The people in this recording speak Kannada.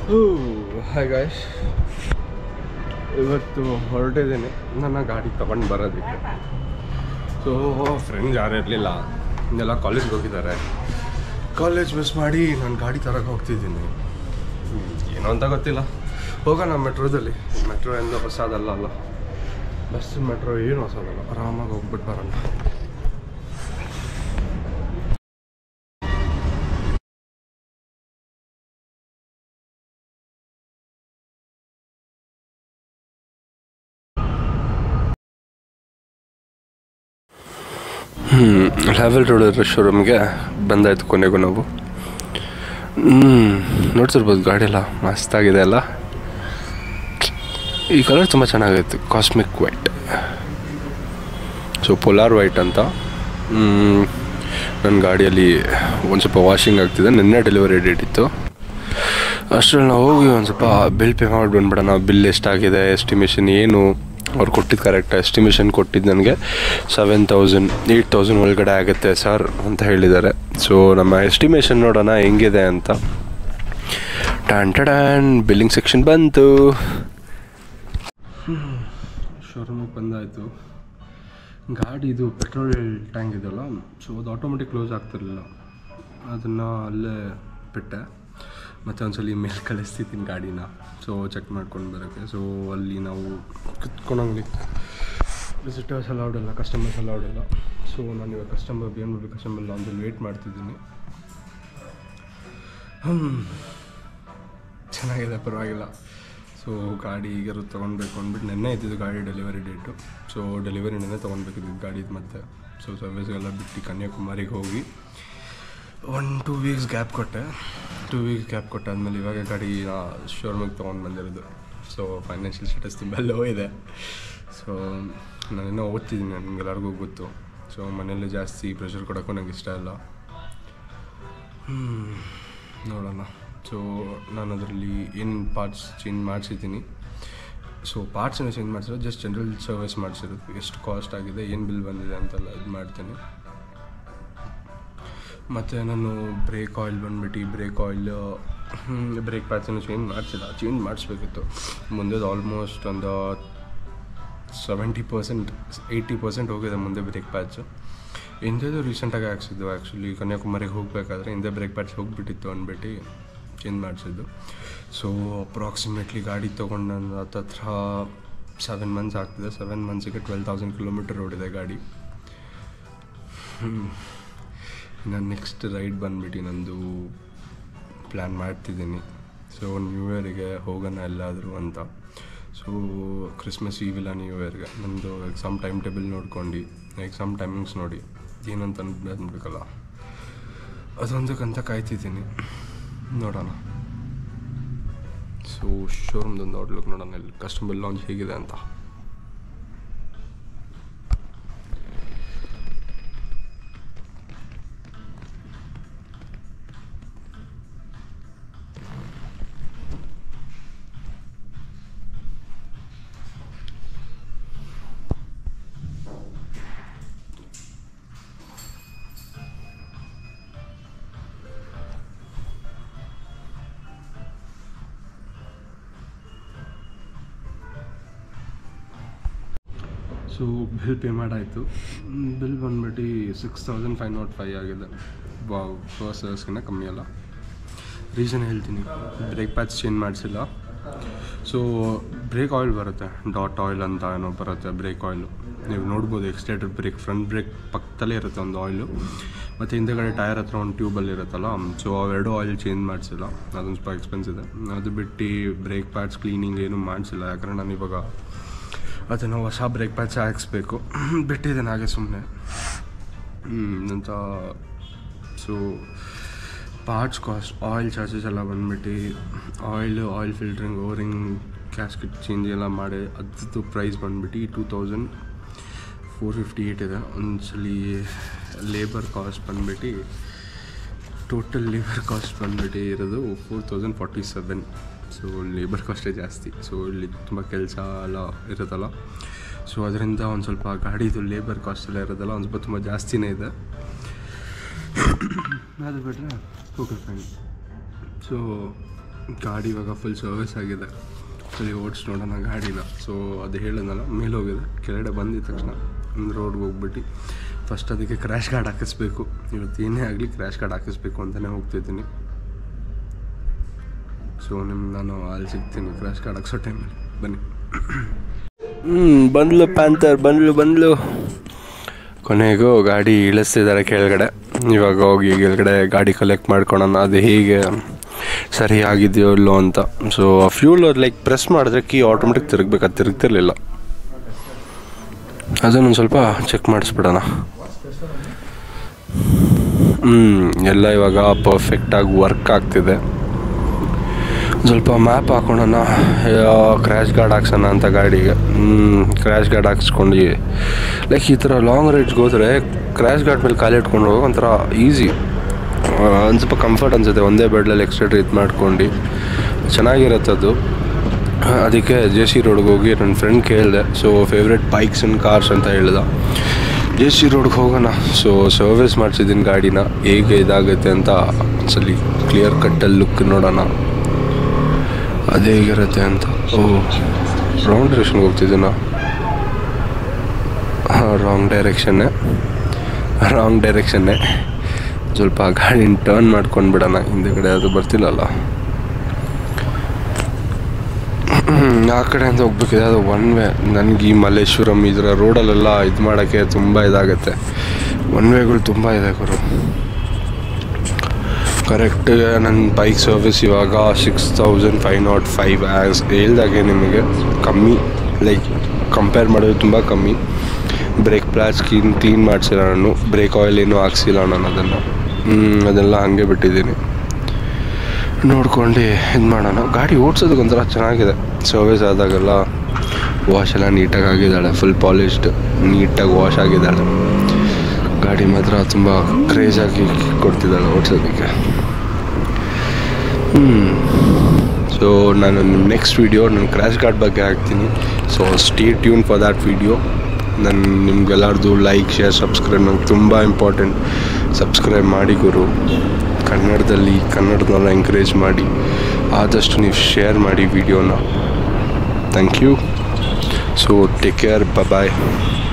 ಹಾಯ್ ಗಾಯ್ಸ್ ಇವತ್ತು ಹೊರಟಿದ್ದೀನಿ ನನ್ನ ಗಾಡಿ ತಗೊಂಡು ಬರೋದಕ್ಕೆ ಸೊ ಫ್ರೆಂಡ್ಸ್ ಯಾರು ಇರಲಿಲ್ಲ ಎಲ್ಲ ಕಾಲೇಜ್ಗೆ ಹೋಗಿದ್ದಾರೆ ಕಾಲೇಜ್ ಮಿಸ್ ಮಾಡಿ ನಾನು ಗಾಡಿ ತರಕ್ಕೆ ಹೋಗ್ತಿದ್ದೀನಿ ಹ್ಮ್, ಏನೋ ಅಂತ ಗೊತ್ತಿಲ್ಲ ಹೋಗೋಣ ಮೆಟ್ರೋದಲ್ಲಿ ಮೆಟ್ರೋ ಎಂದು ಹೊಸದಲ್ಲ ಅಲ್ಲ ಬಸ್ ಮೆಟ್ರೋ ಏನು ಹೊಸದಲ್ಲ ಆರಾಮಾಗಿ ಹೋಗ್ಬಿಟ್ಟು ಬರೋಣ ಲೆವೆಲ್ ರೋಡ್ ಶೋರೂಮ್ಗೆ ಬಂದಾಯ್ತು ಕೊನೆಗೂ ನಾವು ಹ್ಞೂ ನೋಡ್ತಿರ್ಬೋದು ಗಾಡಿ ಎಲ್ಲ ಮಸ್ತಾಗಿದೆ ಅಲ್ಲ ಈ ಕಲರ್ ತುಂಬ ಚೆನ್ನಾಗೈತೆ cosmic white so polar white ಅಂತ ನನ್ನ ಗಾಡಿಯಲ್ಲಿ ಒಂದು ಸ್ವಲ್ಪ ವಾಷಿಂಗ್ ಆಗ್ತಿದೆ ನಿನ್ನೆ ಡೆಲಿವರಿ ಡೇಟ್ ಇತ್ತು ಅಷ್ಟರಲ್ಲಿ ನಾವು ಹೋಗಿ ಒಂದು ಸ್ವಲ್ಪ ಬಿಲ್ ಪೇ ಮಾಡಿ ಬಂದ್ಬಿಡೋಣ ಬಿಲ್ ಎಷ್ಟಾಗಿದೆ ಎಸ್ಟಿಮೇಷನ್ ಏನು ಅವ್ರು ಕೊಟ್ಟಿದ್ದು ಕರೆಕ್ಟ್ ಎಸ್ಟಿಮೇಷನ್ ಕೊಟ್ಟಿದ್ದು ನನಗೆ ಸೆವೆನ್ ತೌಸಂಡ್ ಏಯ್ಟ್ ತೌಸಂಡ್ ಒಳಗಡೆ ಆಗುತ್ತೆ ಸರ್ ಅಂತ ಹೇಳಿದ್ದಾರೆ ಸೊ ನಮ್ಮ ಎಸ್ಟಿಮೇಷನ್ ನೋಡೋಣ ಹೆಂಗಿದೆ ಅಂತ ಟ್ಯಾನ್ ಟ್ಯಾನ್ ಬಿಲ್ಲಿಂಗ್ ಸೆಕ್ಷನ್ ಬಂತು ಶೋರೂಮಿಗೆ ಬಂದಾಯಿತು ಗಾಡಿ ಇದು ಪೆಟ್ರೋಲ್ ಟ್ಯಾಂಕ್ ಇದೆಯಲ್ಲ ಸೊ ಅದು ಆಟೋಮೆಟಿಕ್ ಕ್ಲೋಸ್ ಆಗ್ತಿರಲಿಲ್ಲ ಅದನ್ನು ಅಲ್ಲೇ ಬಿಟ್ಟೆ ಮತ್ತು ಒಂದ್ಸಲಿ ಮೇಲೆ ಕಳಿಸ್ತಿದ್ದೀನಿ ಗಾಡಿನ ಸೊ ಚೆಕ್ ಮಾಡ್ಕೊಂಡು ಬರೋಕ್ಕೆ ಸೊ ಅಲ್ಲಿ ನಾವು ಕುತ್ಕೊಂಡಂಗೆ ವಿಸಿಟರ್ಸ್ ಅಲೌಡ್ ಇಲ್ಲ ಕಸ್ಟಮರ್ಸ್ ಅಲೌಡ್ ಇಲ್ಲ ಸೊ ನಾನು ಇವಾಗ customer B M W customer ಲಾಂಜಲ್ಲಿ ವೇಟ್ ಮಾಡ್ತಿದ್ದೀನಿ ಹ್ಮ್. ಚೆನ್ನಾಗಿದೆ ಪರವಾಗಿಲ್ಲ ಸೊ ಗಾಡಿ ಈಗಾರು ತೊಗೊಳ್ಬೇಕು ಅಂದ್ಬಿಟ್ಟು ನೆನ್ನೆ ಇದ್ದಿದ್ದು ಗಾಡಿ ಡೆಲಿವರಿ ಡೇಟು ಸೊ ಡೆಲಿವರಿ ನೆನ್ನೆ ತೊಗೊಳ್ಬೇಕಿದ್ದು ಗಾಡಿದು ಮತ್ತೆ ಸೊ ಸರ್ವಿಸ್ಗೆಲ್ಲ ಬಿಟ್ಟು ಕನ್ಯಾಕುಮಾರಿಗೆ ಹೋಗಿ ಒನ್ ಟೂ ವೀಕ್ಸ್ ಗ್ಯಾಪ್ ಕೊಟ್ಟೆ ಟೂ ವೀಕ್ಸ್ ಗ್ಯಾಪ್ ಕೊಟ್ಟೆ ಆದಮೇಲೆ ಇವಾಗ ಗಾಡಿ ಶೋರೂಮಿಗೆ ತೊಗೊಂಡು ಬಂದಿರೋದು ಸೊ ಫೈನಾನ್ಷಿಯಲ್ ಸ್ಟೇಟಸ್ ತುಂಬ ಲೋ ಇದೆ ಸೊ ನಾನಿನ್ನೂ ಓದ್ತಿದ್ದೀನಿ ನಿಮ್ಗೆಲ್ಲರಿಗೂ ಗೊತ್ತು ಸೊ ಮನೇಲಿ ಜಾಸ್ತಿ ಪ್ರೆಷರ್ ಕೊಡೋಕ್ಕೂ ನಂಗೆ ಇಷ್ಟ ಇಲ್ಲ ಹ್ಮ್, ನೋಡೋಣ ಸೊ ನಾನು ಅದರಲ್ಲಿ ಏನು ಪಾರ್ಟ್ಸ್ ಚೇಂಜ್ ಮಾಡಿಸಿದ್ದೀನಿ ಸೊ ಪಾರ್ಟ್ಸನ್ನು ಚೇಂಜ್ ಮಾಡಿಸಿರೋ ಜಸ್ಟ್ ಜನರಲ್ ಸರ್ವಿಸ್ ಮಾಡಿಸಿರೋದು ಎಷ್ಟು ಕಾಸ್ಟ್ ಆಗಿದೆ ಏನು ಬಿಲ್ ಬಂದಿದೆ ಅಂತೆಲ್ಲ ಇದು ಮಾಡ್ತೀನಿ ಮತ್ತು ನಾನು ಬ್ರೇಕ್ ಆಯಿಲ್ ಬಂದ್ಬಿಟ್ಟು ಬ್ರೇಕ್ ಆಯಿಲ್ ಬ್ರೇಕ್ ಪ್ಯಾಚನ್ನು ಚೇಂಜ್ ಮಾಡಿಸಿಲ್ಲ ಚೇಂಜ್ ಮಾಡಿಸ್ಬೇಕಿತ್ತು ಮುಂದೆ ಆಲ್ಮೋಸ್ಟ್ ಒಂದು ಸೆವೆಂಟಿ ಪರ್ಸೆಂಟ್ ಏಯ್ಟಿ ಪರ್ಸೆಂಟ್ ಹೋಗಿದೆ ಮುಂದೆ ಬ್ರೇಕ್ ಪ್ಯಾಚು ಹಿಂದೆದು ರೀಸೆಂಟಾಗಿ ಹಾಕ್ಸಿದ್ದು ಆ್ಯಕ್ಚುಲಿ ಕನ್ಯಾಕುಮಾರಿಗೆ ಹೋಗಬೇಕಾದ್ರೆ ಹಿಂದೆ ಬ್ರೇಕ್ ಪ್ಯಾಚ್ ಹೋಗಿಬಿಟ್ಟಿತ್ತು ಅಂದ್ಬಿಟ್ಟು ಚೇಂಜ್ ಮಾಡಿಸಿದ್ದು ಸೊ ಅಪ್ರಾಕ್ಸಿಮೇಟ್ಲಿ ಗಾಡಿ ತೊಗೊಂಡು ನಾನು ಹತ್ತತ್ರ ಸೆವೆನ್ ಮಂತ್ಸ್ ಆಗ್ತಿದೆ ಸೆವೆನ್ ಮಂತ್ಸಿಗೆ ಟ್ವೆಲ್ ತೌಸಂಡ್ ಕಿಲೋಮೀಟರ್ ಓಡಿದೆ ಗಾಡಿ ನಾನು ನೆಕ್ಸ್ಟ್ ರೈಡ್ ಬಂದ್ಬಿಟ್ಟು ನಂದು ಪ್ಲ್ಯಾನ್ ಮಾಡ್ತಿದ್ದೀನಿ ಸೊ ನ್ಯೂ ಇಯರಿಗೆ ಹೋಗೋಣ ಎಲ್ಲಾದರೂ ಅಂತ ಸೊ ಕ್ರಿಸ್ಮಸ್ ಈವ್ ಇಲ್ಲ ನ್ಯೂ ಇಯರ್ಗೆ ನಂದು ಎಕ್ಸಾಮ್ ಟೈಮ್ ಟೇಬಲ್ ನೋಡ್ಕೊಂಡು ಎಕ್ಸಾಮ್ ಟೈಮಿಂಗ್ಸ್ ನೋಡಿ ಏನಂತ ಅನ್ಬೇಕಲ್ಲ ಅದೊಂದಕ್ಕಂತ ಕಾಯ್ತಿದ್ದೀನಿ ನೋಡೋಣ ಸೊ ಶೋರೂಮ್ದೊಂದು ಔಟ್ಲುಕ್ ನೋಡೋಣ ಇಲ್ಲಿ ಕಸ್ಟಮರ್ ಲಾಂಚ್ ಹೇಗಿದೆ ಅಂತ ಸೊ ಬಿಲ್ ಪೇ ಮಾಡಾಯಿತು ಬಿಲ್ ಬಂದ್ಬಿಟ್ಟು six thousand five nought five ಆಗಿದೆ ವಾವ್ ಫಸ್ಟ್ ಸರ್ವಿಸ್ಗಿಂತ ಕಮ್ಮಿ ಅಲ್ಲ ರೀಸನ್ ಹೇಳ್ತೀನಿ ಬ್ರೇಕ್ ಪ್ಯಾಚ್ ಚೇಂಜ್ ಮಾಡಿಸಿಲ್ಲ ಸೊ ಬ್ರೇಕ್ ಆಯಿಲ್ ಬರುತ್ತೆ ಡಾಟ್ ಆಯಿಲ್ ಅಂತ ಏನೋ ಬರುತ್ತೆ ಬ್ರೇಕ್ ಆಯಿಲು ನೀವು ನೋಡ್ಬೋದು ಎಕ್ಸ್ಟೇಟೆಡ್ ಬ್ರೇಕ್ ಫ್ರಂಟ್ ಬ್ರೇಕ್ ಪಕ್ಕದಲ್ಲೇ ಇರುತ್ತೆ ಒಂದು ಆಯಿಲು ಮತ್ತು ಹಿಂದೆಗಡೆ ಟೈರ್ ಹತ್ರ ಒಂದು ಟ್ಯೂಬಲ್ಲಿ ಇರುತ್ತಲ್ಲ ಸೊ ಅವೆರಡು ಆಯಿಲ್ ಚೇಂಜ್ ಮಾಡಿಸಿಲ್ಲ ಅದೊಂದು ಸ್ವಲ್ಪ ಎಕ್ಸ್ಪೆನ್ಸ್ ಇದೆ ಅದು ಬಿಟ್ಟು ಬ್ರೇಕ್ ಪ್ಯಾಡ್ಸ್ ಕ್ಲೀನಿಂಗ್ ಏನೂ ಮಾಡಿಸಿಲ್ಲ ಯಾಕಂದರೆ ನಾನು ಇವಾಗ ಅದನ್ನು ಹೊಸ ಬ್ರೇಕ್ ಪ್ಯಾಚ್ ಹಾಕ್ಸ್ಬೇಕು ಬಿಟ್ಟಿದ್ದೇನೆ ಹಾಗೆ ಸುಮ್ಮನೆ ಅಂತ so parts cost oil charges ಎಲ್ಲ ಬಂದ್ಬಿಟ್ಟು oil oil filtering O ring gasket change ಎಲ್ಲ ಮಾಡಿ ಅದ್ರದ್ದು ಪ್ರೈಸ್ ಬಂದ್ಬಿಟ್ಟು two thousand four fifty eight ಇದೆ ಒಂದ್ಸಲಿ ಲೇಬರ್ ಕಾಸ್ಟ್ ಬಂದ್ಬಿಟ್ಟು ಟೋಟಲ್ ಲೇಬರ್ ಕಾಸ್ಟ್ ಬಂದ್ಬಿಟ್ಟು ಇರೋದು four thousand forty seven so labour ಕಾಸ್ಟೇ ಜಾಸ್ತಿ ಸೊ ಇಲ್ಲಿ ತುಂಬ ಕೆಲಸ ಎಲ್ಲ ಇರುತ್ತಲ್ಲ ಸೊ ಅದರಿಂದ ಒಂದು ಸ್ವಲ್ಪ ಗಾಡಿದು ಲೇಬರ್ ಕಾಸ್ಟ್ ಎಲ್ಲ ಇರೋದಲ್ಲ ಒಂದು ಸ್ವಲ್ಪ ತುಂಬ ಜಾಸ್ತಿನೇ ಇದೆ ಅದು ಬಿಟ್ಟರೆ ಓಕೆ ಫೈನ್ ಸೊ ಗಾಡಿ ಇವಾಗ ಫುಲ್ ಸರ್ವಿಸ್ ಆಗಿದೆ ಸರಿ ಓಡಿಸಿ ನೋಡೋಣ ಗಾಡಿನ ಸೊ ಅದು ಹೇಳಿದ್ನಲ್ಲ ಮೇಲೆ ಹೋಗಿದೆ ಕೆಳಗಡೆ ಬಂದಿದ ತಕ್ಷಣ ಒಂದು ರೋಡ್ಗೆ ಹೋಗ್ಬಿಟ್ಟು ಫಸ್ಟ್ ಅದಕ್ಕೆ ಕ್ರ್ಯಾಶ್ ಗಾರ್ಡ್ ಹಾಕಿಸ್ಬೇಕು ಇವತ್ತು ಏನೇ ಆಗಲಿ ಕ್ರ್ಯಾಶ್ ಗಾರ್ಡ್ ಹಾಕಿಸ್ಬೇಕು ಅಂತಲೇ ಹೋಗ್ತಿದ್ದೀನಿ ಸೊ ನಿಮ್ಗೆ ನಾನು ಅಲ್ಲಿ ಸಿಗ್ತೀನಿ ಕ್ರ್ಯಾಶ್ ಗಾರ್ಡ್ ಹಾಕ್ಸೋ ಟೈಮಲ್ಲಿ ಬನ್ನಿ ಹ್ಞೂ ಬಂದ್ಲು ಪ್ಯಾಂತರ್ ಬಂದ್ಲು ಬಂದ್ಲು ಕೊನೆಗೂ ಗಾಡಿ ಇಳಿಸ್ತಿದ್ದಾರೆ ಕೆಳಗಡೆ ಇವಾಗ ಹೋಗಿ ಕೆಳಗಡೆ ಗಾಡಿ ಕಲೆಕ್ಟ್ ಮಾಡ್ಕೊಳೋಣ ಅದು ಹೇಗೆ ಸರಿ ಆಗಿದೆಯೋ ಇಲ್ಲೋ ಅಂತ ಸೊ ಫ್ಯೂಲ್ ಲೈಕ್ ಪ್ರೆಸ್ ಮಾಡಿದ್ರೆ ಕೀ ಆಟೋಮೆಟಿಕ್ ತಿರುಗ್ಬೇಕು ಅದು ತಿರುಗ್ತಿರ್ಲಿಲ್ಲ ಅದನ್ನೊಂದು ಸ್ವಲ್ಪ ಚೆಕ್ ಮಾಡಿಸ್ಬಿಡೋಣ ಹ್ಞೂ ಎಲ್ಲ ಇವಾಗ ಪರ್ಫೆಕ್ಟಾಗಿ ವರ್ಕ್ ಆಗ್ತಿದೆ ಸ್ವಲ್ಪ ಮ್ಯಾಪ್ ಹಾಕೊಳ್ಳೋಣ ಕ್ರ್ಯಾಶ್ ಗಾರ್ಡ್ ಹಾಕ್ಸೋಣ ಅಂತ ಗಾಡಿಗೆ ಕ್ರ್ಯಾಶ್ ಗಾರ್ಡ್ ಹಾಕ್ಸ್ಕೊಂಡು ಲೈಕ್ ಈ ಥರ ಲಾಂಗ್ ರೈಡ್ಸ್ಗೆ ಹೋದರೆ ಕ್ರ್ಯಾಶ್ ಗಾರ್ಡ್ ಮೇಲೆ ಕಾಲು ಇಟ್ಕೊಂಡು ಹೋಗೋ ಒಂಥರ ಈಸಿ ಒಂದು ಸ್ವಲ್ಪ ಕಂಫರ್ಟ್ ಅನಿಸುತ್ತೆ ಒಂದೇ ಬೆಡ್ಲಲ್ಲಿ ಎಕ್ಸ್ಟ್ರಾ ಇದು ಮಾಡ್ಕೊಂಡು ಚೆನ್ನಾಗಿರುತ್ತೆ ಅದು ಅದಕ್ಕೆ ಜೆ ಸಿ ರೋಡ್ಗೆ ಹೋಗಿ ನನ್ನ ಫ್ರೆಂಡ್ ಕೇಳಿದೆ so favourite bikes and cars ಅಂತ ಹೇಳ್ದ ಜೆ ಸಿ ರೋಡ್ಗೆ ಹೋಗೋಣ ಸೊ ಸರ್ವಿಸ್ ಮಾಡಿಸಿದ್ದೀನಿ ಗಾಡಿನ ಹೇಗೆ ಇದಾಗುತ್ತೆ ಅಂತ ಒಂದ್ಸಲಿ ಕ್ಲಿಯರ್ ಕಟ್ಟಲ್ಲಿ ಲುಕ್ ನೋಡೋಣ ಅದೇ ಹೇಗಿರುತ್ತೆ ಅಂತ ಓ ರಾಂಗ್ ಡೈರೆಕ್ಷನ್ಗೆ ಹೋಗ್ತಿದ್ದೀನ ಹಾಂ ರಾಂಗ್ ಡೈರೆಕ್ಷನ್ನೇ ರಾಂಗ್ ಡೈರೆಕ್ಷನ್ನೇ ಸ್ವಲ್ಪ ಗಾಡಿನ ಟರ್ನ್ ಮಾಡ್ಕೊಂಡು ಬಿಡೋಣ ಹಿಂದೆಗಡೆ ಅದು ಬರ್ತಿಲ್ಲಲ್ಲ ಆ ಕಡೆಯಿಂದ ಹೋಗ್ಬೇಕಿದೆ ಅದು ಒನ್ ವೇ ನನಗೆ ಈ ಮಲ್ಲೇಶ್ವರಂ ಇದರ ರೋಡಲ್ಲೆಲ್ಲ ಇದು ಮಾಡೋಕ್ಕೆ ತುಂಬ ಇದಾಗುತ್ತೆ ಒನ್ ವೇಗಳು ತುಂಬ ಇದೆ ಗುರು ಕರೆಕ್ಟ್ ನನ್ನ ಬೈಕ್ ಸರ್ವಿಸ್ ಇವಾಗ six thousand five nought five as ಹೇಳ್ದಾಗೆ ನಿಮಗೆ ಕಮ್ಮಿ ಲೈಕ್ ಕಂಪೇರ್ ಮಾಡಿದ್ರೆ ತುಂಬ ಕಮ್ಮಿ ಬ್ರೇಕ್ ಪ್ಲಾಸ್ ಕ್ಲೀನ್ ಕ್ಲೀನ್ ಮಾಡಿಸಿಲ್ಲ ನಾನು ಬ್ರೇಕ್ ಆಯಿಲ್ ಏನೂ ಹಾಕ್ಸಿಲ್ಲ ನಾನು ಅದನ್ನು ಅದೆಲ್ಲ ಹಾಗೆ ಬಿಟ್ಟಿದ್ದೀನಿ ನೋಡ್ಕೊಂಡು ಇದು ಮಾಡೋಣ ಗಾಡಿ ಓಡಿಸೋದಕ್ಕೆ ಒಂಥರ ಚೆನ್ನಾಗಿದೆ ಸರ್ವಿಸ್ ಆದಾಗೆಲ್ಲ ವಾಶ್ ಎಲ್ಲ ನೀಟಾಗಿ ಆಗಿದ್ದಾಳೆ ಫುಲ್ ಪಾಲಿಶ್ಡ್ ನೀಟಾಗಿ ವಾಶ್ ಆಗಿದ್ದಾಳೆ ಗಾಡಿ ಮಾತ್ರ ತುಂಬ ಕ್ರೇಜಾಗಿ ಕೊಡ್ತಿದ್ದಾಳೆ ಓಡಿಸೋದಕ್ಕೆ ಸೊ ನಾನು ನೆಕ್ಸ್ಟ್ ವೀಡಿಯೋ ನಾನು ಕ್ರ್ಯಾಶ್ ಗಾರ್ಡ್ ಬಗ್ಗೆ ಹಾಕ್ತೀನಿ so stay tuned for that video ನನ್ನ ನಿಮ್ಗೆಲ್ಲಾರ್ದು ಲೈಕ್ ಶೇರ್ ಸಬ್ಸ್ಕ್ರೈಬ್ ನಂಗೆ ತುಂಬ ಇಂಪಾರ್ಟೆಂಟ್ ಸಬ್ಸ್ಕ್ರೈಬ್ ಮಾಡಿ ಗುರು ಕನ್ನಡದಲ್ಲಿ ಕನ್ನಡದನ್ನ ಎಂಕರೇಜ್ ಮಾಡಿ ಆದಷ್ಟು ನೀವು ಶೇರ್ ಮಾಡಿ ವಿಡಿಯೋನ thank you so take care bye